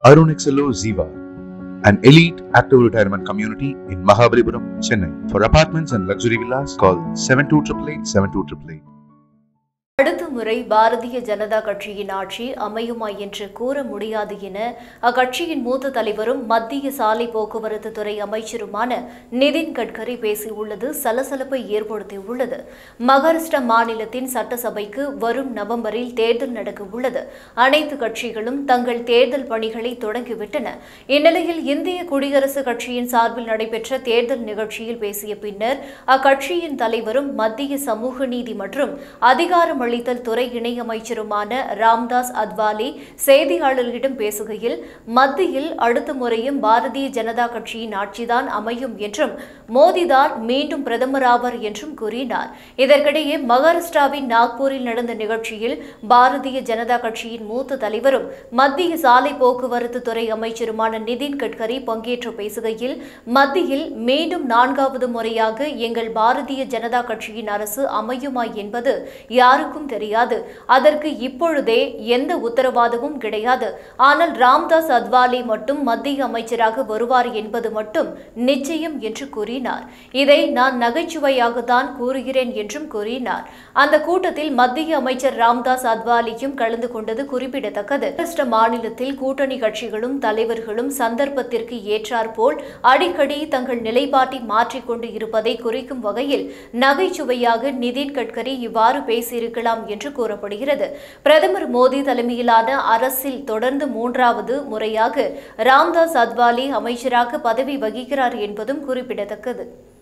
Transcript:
Arun XLO Ziva, an elite active retirement community in Mahabalipuram, Chennai. For apartments and luxury villas, call 7288 72888. அடுத்த முறை பாரதிய ஜனதா கட்சியின் ஆட்சி அமையுமா என்று கூற முடியாது என அக்கட்சியின் மூத்த தலைவரும் மத்திய சாலை போக்குவரத்து துறை அமைச்சருமான நிதின் கட்கரி பேசியுள்ளது சலசலப்பை ஏற்படுத்தியுள்ளது மகாராஷ்டிரா மாநிலத்தின் சட்டசபைக்கு வரும் நவம்பரில் தேர்தல் நடக்க உள்ளது அனைத்து கட்சிகளும் தங்கள் தேர்தல் பணிகளை தொடங்கிவிட்டன இந்நிலையில் இந்திய குடியரசுக் கட்சியின் சார்பில் நடைபெற்ற தேர்தல் நிகழ்ச்சியில் பேசிய பின்னர் அக்கட்சியின் தலைவரும் மத்திய சமூக நீதி மற்றும் அதிகாரம் அளித்தல் துறை இணையமைச்சருமான ராம்தாஸ் அத்வாலே செய்தியாளர்களிடம் பேசுகையில் மத்தியில் அடுத்த முறையும் பாரதிய ஜனதா கட்சியின் ஆட்சிதான் அமையும் என்றும் மோடிதான் மீண்டும் பிரதமராவார் என்றும் கூறினார் இதற்கிடையே மகாராஷ்டிராவின் நாக்பூரில் நடந்த நிகழ்ச்சியில் பாரதிய ஜனதா கட்சியின் மூத்த தலைவரும் மத்திய சாலை போக்குவரத்து துறை அமைச்சருமான நிதின் கட்கரி பங்கேற்று பேசுகையில் மத்தியில் மீண்டும் நான்காவது முறையாக எங்கள் பாரதிய ஜனதா கட்சியின் அரசு அமையுமா என்பது யாருக்கும் தெரியாது அதற்கு இப்பொழுதே எந்த உத்தரவாதமும் கிடையாது ஆனால் ராம்தாஸ் அத்வாலே மட்டும் மத்திய அமைச்சராக வருவார் என்பது மட்டும் நிச்சயம் என்று கூறினார் இதை நான் நகைச்சுவையாகத்தான் கூறுகிறேன் என்றும் கூறினார் அந்த கூட்டத்தில் மத்திய அமைச்சர் ராம்தாஸ் அத்வாலியும் கலந்து கொண்டது குறிப்பிடத்தக்கது மகாராஷ்டிர மாநிலத்தில் கூட்டணி கட்சிகளும் தலைவர்களும் சந்தர்ப்பத்திற்கு ஏற்றாற்போல் அடிக்கடி தங்கள் நிலைப்பாட்டை மாற்றிக்கொண்டு இருப்பதை குறிக்கும் வகையில் நகைச்சுவையாக நிதின் கட்கரி இவ்வாறு பேசியிருக்கலாம் என்று கூறப்படுகிறது பிரதமர் மோடி தலைமையிலான அரசில் தொடர்ந்து மூன்றாவது முறையாக ராம்தாஸ் அத்வாலே அமைச்சராக பதவி வகிக்கிறார் என்பதும் குறிப்பிடத்தக்கது